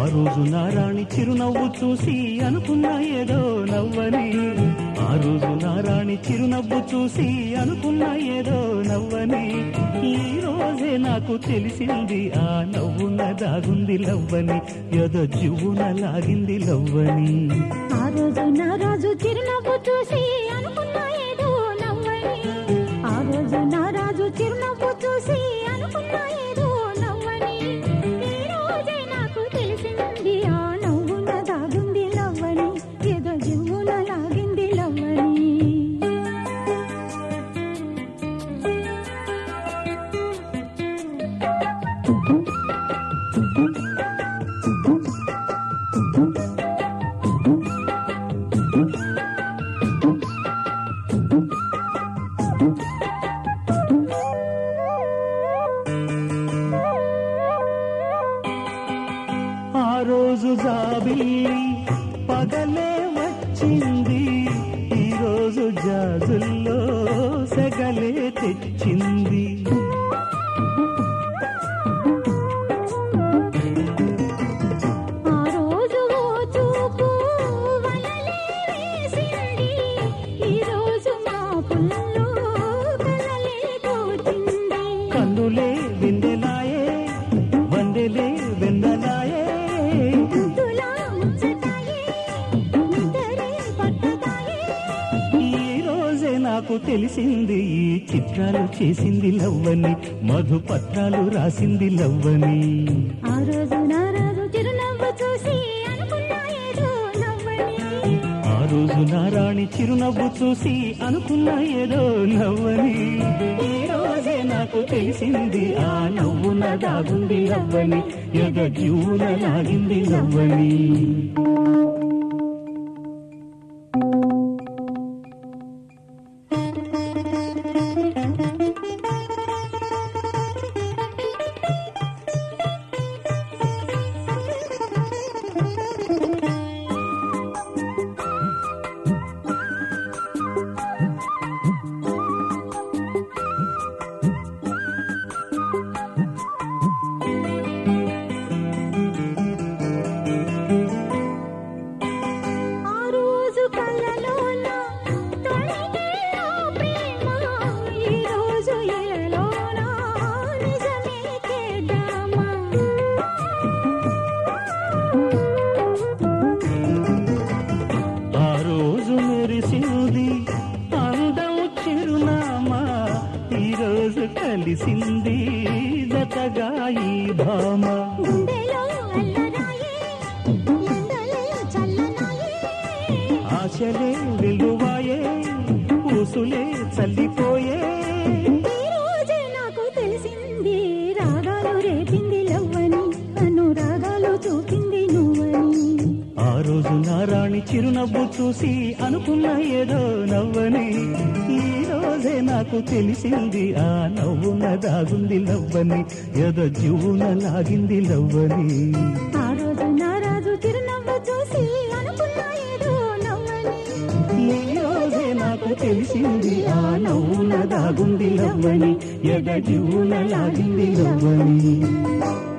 రోజు నారాణి చిరునవ్వు చూసి అనుకున్నా ఏదో నవ్వని ఆ రోజు నారాణి చిరునవ్వు చూసి అనుకున్నా ఏదో నవ్వని ఈ రోజే నాకు తెలిసింది ఆ నవ్వున దాగుంది లవ్వని ఏదో జువ్వున లాగింది లవ్వని ఆ రోజు నా రాజు చిరునవ్వు చూసి అనుకున్నా ఏదో నవ్వని ఆ రోజు నా రాజు చిరునవ్వు చూసి అనుకున్నా ఏదో నవ్వని ఈ రోజే నాకు తెలిసింది ఆ నవ్వున దాగుంది లవ్వని ఏదో జివ్వున లాగింది లవ్వని ఆ రోజు జాబిల్లి పగలే వచ్చింది ఈ రోజు జాజుల్లో సెగలే తెచ్చింది ఆ రోజు ఓ చూపు వలలే వేసింది ఈ రోజు మా పుల్లో కలలే తోచింది కన్నులే వెన్నెలాయే వందెలే వెన్నెలాయే ముద్దులా ముచ్చటాయే నిద్రే పట్టదాయే ఈ రోజే నాకు తెలిసింది ఈ చిత్రాలు చేసింది లవ్వని మధుపత్రాలు రాసింది లవ్వని ఆ రోజు నా రాజు చిరునవ్వు చూసి అనుకున్నా ఏదో నవ్వని ఆ రోజు నారాణి చిరునవ్వు చూసి అనుకున్నా ఏదో నవ్వని ఈ రోజే నాకు తెలిసింది ఆ నవ్వున దాగుంది లవ్వని ఎద జీవున లాగింది లవ్వని ఆ రోజు కళ్ళలోన తొణికే ఆ ప్రేమ ఈ రోజు ఎలలోన నిజమే చేద్దామా ఆ రోజు మెరిసింది అందం చిరునామా ఈ రోజు కలిసింది జతగా ఈ భామ గుండెలో అల్లరాయే ఎండలే చల్లనాయే ఆశలే వెలువాయే ఊసులే చల్లిపోయే ఈ రోజే నాకు తెలిసింది రాగాలు రేపింది లవ్వని అనురాగాలు చూపింది నువ్వని ఆ రోజు నారాణి చిరునవ్వు చూసి అనుకున్న ఏదో నవ్వని ఈ రోజే నాకు తెలిసింది ఆ నవ్వున దాగుంది లవ్వని ఏదో జీవున లాగింది లవ్వని ఆ రోజు నా రాజు చిరునవ్వు చూసి అనుకున్నా ఏదో నవ్వని ఈ రోజే నాకు తెలిసింది ఆ నవ్వున దాగుంది లవ్వని ఎద జీవున లాగింది లవ్వని